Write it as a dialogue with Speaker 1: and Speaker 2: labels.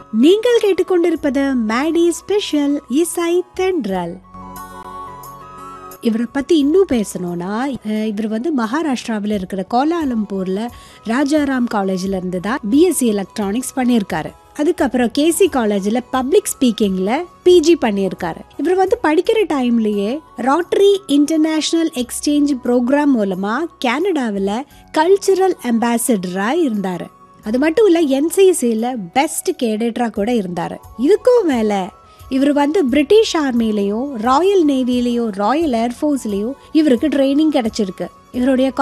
Speaker 1: நீங்கள் கேட்டுக்கொண்டிருப்பது மேடி ஸ்பெஷல் இசை தென்றல் இவரை பத்தி இன்னும் பேசணும்னா அஹ், இவர் வந்து மகாராஷ்டிராவில் இருக்கிற கோலாலம்பூர்ல ராஜாராம் காலேஜ்ல இருந்து தான் பிஎஸ்சி எலக்ட்ரானிக்ஸ் பண்ணியிருக்காரு அதுக்கப்புறம் கேசி காலேஜ்ல பப்ளிக் ஸ்பீக்கிங்ல பிஜி பண்ணியிருக்காரு இவர் வந்து படிக்கிற டைம்லயே ராட்டரி இன்டர்நேஷனல் எக்ஸ்சேஞ்ச் ப்ரோக்ராம் மூலமா கனடாவில் கல்ச்சுரல் அம்பாசிடரா இருந்தாரு அது மட்டும் இல்ல என்சிசில பெஸ்ட் கேடேட்டரா கூட இருந்தாரு இதுக்கும் மேல இவர் வந்து பிரிட்டிஷ் ஆர்மிலையும் ராயல் நேவிலையும் ராயல் ஏர்ஃபோர்ஸ்லயும் இவருக்கு ட்ரைனிங் கிடைச்சிருக்கு இவருடைய